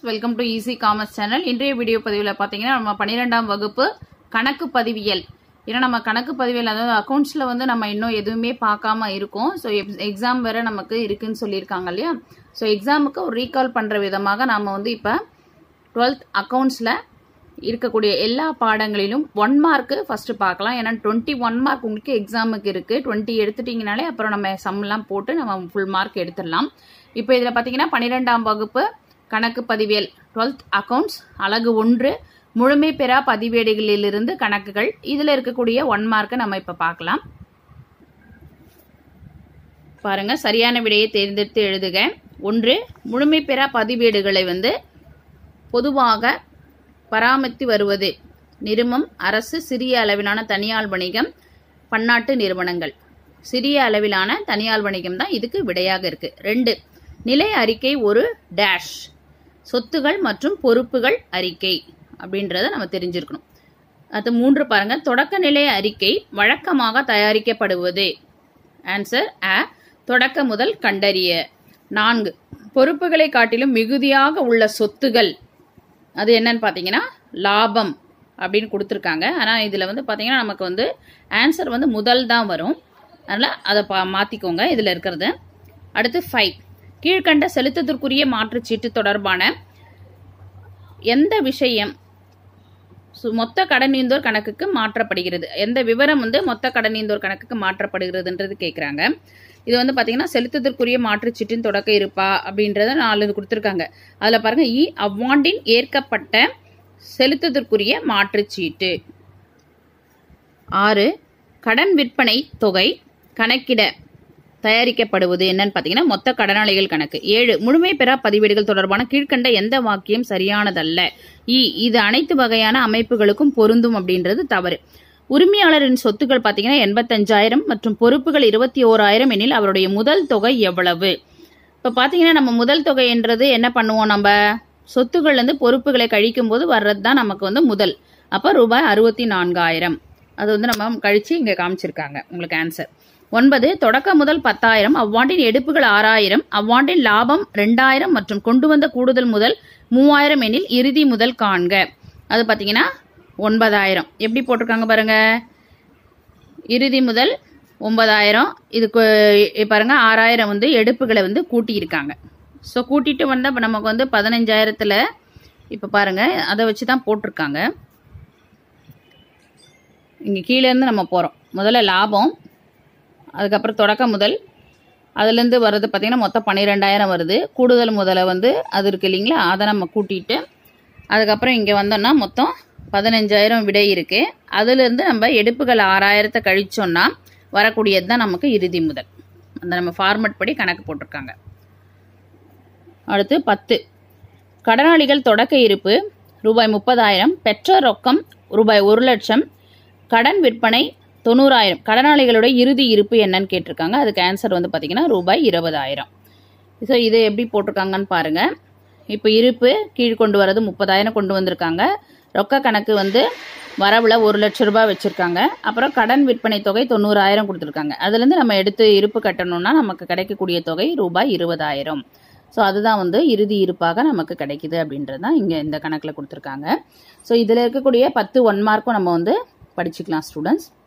welcome to easy commerce channel இன்றைய video பதிவில் பார்த்தீங்கன்னா நம்ம பன்னிரெண்டாம் வகுப்பு கணக்கு பதிவியல் ஏன்னா நம்ம கணக்கு பதிவியல் அதாவது அக்கௌண்ட்ஸில் வந்து நம்ம இன்னும் எதுவுமே பார்க்காம இருக்கோம் ஸோ எக்ஸாம் வேற நமக்கு இருக்குன்னு சொல்லியிருக்காங்க இல்லையா ஸோ எக்ஸாமுக்கு ஒரு ரீகால் பண்ணுற விதமாக நாம் வந்து இப்போ டுவெல்த் அக்கௌண்ட்ஸில் இருக்கக்கூடிய எல்லா பாடங்களிலும் ஒன் மார்க்கு ஃபர்ஸ்ட் பார்க்கலாம் ஏன்னா டுவெண்ட்டி ஒன் மார்க் உங்களுக்கு எக்ஸாமுக்கு இருக்கு டுவெண்ட்டி எடுத்துட்டீங்கனாலே அப்புறம் நம்ம சம்லாம் போட்டு நம்ம ஃபுல் மார்க் எடுத்துடலாம் இப்போ இதில் பார்த்தீங்கன்னா பன்னிரெண்டாம் வகுப்பு கணக்கு பதிவியல் டுவெல்த் அக்கவுண்ட்ஸ் அழகு ஒன்று முழுமை பெறா பதிவேடுகளிலிருந்து கணக்குகள் இதில் இருக்கக்கூடிய ஒன் மார்க்கை நம்ம இப்போ பார்க்கலாம் பாருங்க சரியான விடையை தேர்ந்தெடுத்து எழுதுக ஒன்று முழுமை பெறா பதிவேடுகளை வந்து பொதுவாக பராமரித்து வருவது நிறுமம் அரசு சிறிய அளவிலான தனியார் வணிகம் பன்னாட்டு நிறுவனங்கள் சிறிய அளவிலான தனியார் வணிகம் தான் இதுக்கு விடையாக இருக்கு ரெண்டு நிலை அறிக்கை ஒரு டேஷ் சொத்துகள் மற்றும் பொறுப்புகள் அறிக்கை அப்படின்றத நம்ம தெரிஞ்சிருக்கணும் அது மூன்று பாருங்க தொடக்க நிலை அறிக்கை வழக்கமாக தயாரிக்கப்படுவது ஆன்சர் அ தொடக்க முதல் கண்டறிய நான்கு பொறுப்புகளை காட்டிலும் மிகுதியாக உள்ள சொத்துகள் அது என்னன்னு பார்த்தீங்கன்னா லாபம் அப்படின்னு கொடுத்துருக்காங்க ஆனால் இதில் வந்து பார்த்தீங்கன்னா நமக்கு வந்து ஆன்சர் வந்து முதல் தான் வரும் அதனால் அதை பா மாற்றிக்கோங்க இதில் இருக்கிறது அடுத்து ஃபைவ் கீழ்கண்ட செலுத்தத்திற்குரிய மாற்றுச்சீட்டு தொடர்பான எந்த விஷயம் சு- மொத்த கடனீந்தோர் கணக்குக்கு மாற்றப்படுகிறது எந்த விவரம் வந்து மொத்த கடனீந்தோர் கணக்குக்கு மாற்றப்படுகிறதுன்றது கேட்குறாங்க இது வந்து பார்த்தீங்கன்னா செலுத்தத்திற்குரிய மாற்றுச்சீட்டின் தொடக்க இருப்பா அப்படின்றத நாலு இது கொடுத்துருக்காங்க அதில் பாருங்க இ அவ்வாண்டின் ஏற்கப்பட்ட செலுத்தத்திற்குரிய மாற்றுச்சீட்டு ஆறு கடன் விற்பனை தொகை கணக்கிட தயாரிக்கப்படுவது என்னன்னு பார்த்தீங்கன்னா மொத்த கடனாளிகள் கணக்கு ஏழு முழுமை பெறா பதிவேடுகள் தொடர்பான கீழ்க்கண்ட எந்த வாக்கியம் சரியானதல்ல இ இது அனைத்து வகையான அமைப்புகளுக்கும் பொருந்தும் அப்படின்றது தவறு உரிமையாளரின் சொத்துக்கள் பார்த்தீங்கன்னா எண்பத்தஞ்சாயிரம் மற்றும் பொறுப்புகள் இருபத்தி ஓராயிரம் எனில் அவருடைய முதல் தொகை எவ்வளவு இப்போ பார்த்தீங்கன்னா நம்ம முதல் தொகைன்றது என்ன பண்ணுவோம் நம்ம சொத்துக்கள்ல இருந்து பொறுப்புகளை கழிக்கும் போது வர்றது தான் நமக்கு வந்து முதல் அப்போ ரூபாய் அறுபத்தி நான்காயிரம் அது வந்து நம்ம கழிச்சு இங்கே காமிச்சிருக்காங்க உங்களுக்கு ஆன்சர் ஒன்பது தொடக்க முதல் பத்தாயிரம் அவ்வாண்டின் எடுப்புகள் ஆறாயிரம் அவ்வாண்டின் லாபம் ரெண்டாயிரம் மற்றும் கொண்டு வந்த கூடுதல் முதல் மூவாயிரம் எனில் இறுதி முதல் காண்க அது பார்த்தீங்கன்னா ஒன்பதாயிரம் எப்படி போட்டிருக்காங்க பாருங்க இறுதி முதல் ஒன்பதாயிரம் இதுக்கு இ- பாருங்க ஆறாயிரம் வந்து எடுப்புகளை வந்து கூட்டியிருக்காங்க ஸோ கூட்டிட்டு வந்தால் இப்போ நமக்கு வந்து பதினஞ்சாயிரத்தில் இப்போ பாருங்க அதை வச்சு தான் போட்டிருக்காங்க இங்கே கீழேருந்து நம்ம போகிறோம் முதல்ல லாபம் அதுக்கப்புறம் தொடக்க முதல் அதுலேருந்து வர்றது பார்த்திங்கன்னா மொத்தம் பன்னிரெண்டாயிரம் வருது கூடுதல் முதலை வந்து அது இருக்கு இல்லைங்களா அதை நம்ம கூட்டிட்டு அதுக்கப்புறம் இங்கே வந்தோம்னா மொத்தம் பதினஞ்சாயிரம் விடை இருக்குது அதுலேருந்து நம்ம எடுப்புகள் ஆறாயிரத்தை கழிச்சோம்னா வரக்கூடியது தான் நமக்கு இறுதி முதல் அந்த நம்ம ஃபார்மட் படி கணக்கு போட்டிருக்காங்க அடுத்து பத்து கடனாளிகள் தொடக்க இருப்பு ரூபாய் முப்பதாயிரம் பெற்ற ரொக்கம் ரூபாய் ஒரு லட்சம் கடன் விற்பனை தொண்ணூறாயிரம் கடனாளிகளுடைய இறுதி இருப்பு என்னன்னு கேட்டிருக்காங்க அதுக்கு ஆன்சர் வந்து பார்த்தீங்கன்னா ரூபாய் இருபதாயிரம் ஸோ இது எப்படி போட்டிருக்காங்கன்னு பாருங்க இப்போ இருப்பு கீழ் கொண்டு வரது முப்பதாயிரம் கொண்டு வந்திருக்காங்க ரொக்க கணக்கு வந்து வரவுல ஒரு லட்ச ரூபாய் வச்சுருக்காங்க அப்புறம் கடன் விற்பனை தொகை தொண்ணூறாயிரம் கொடுத்துருக்காங்க அதுலேருந்து நம்ம எடுத்து இருப்பு கட்டணும்னா நமக்கு கிடைக்கக்கூடிய தொகை ரூபாய் இருபதாயிரம் ஸோ அதுதான் வந்து இறுதி இருப்பாக நமக்கு கிடைக்குது அப்படின்றது தான் இங்கே இந்த கணக்கில் கொடுத்துருக்காங்க ஸோ இதில் இருக்கக்கூடிய பத்து ஒன் மார்க்கும் நம்ம வந்து படிச்சுக்கலாம் ஸ்டூடெண்ட்ஸ்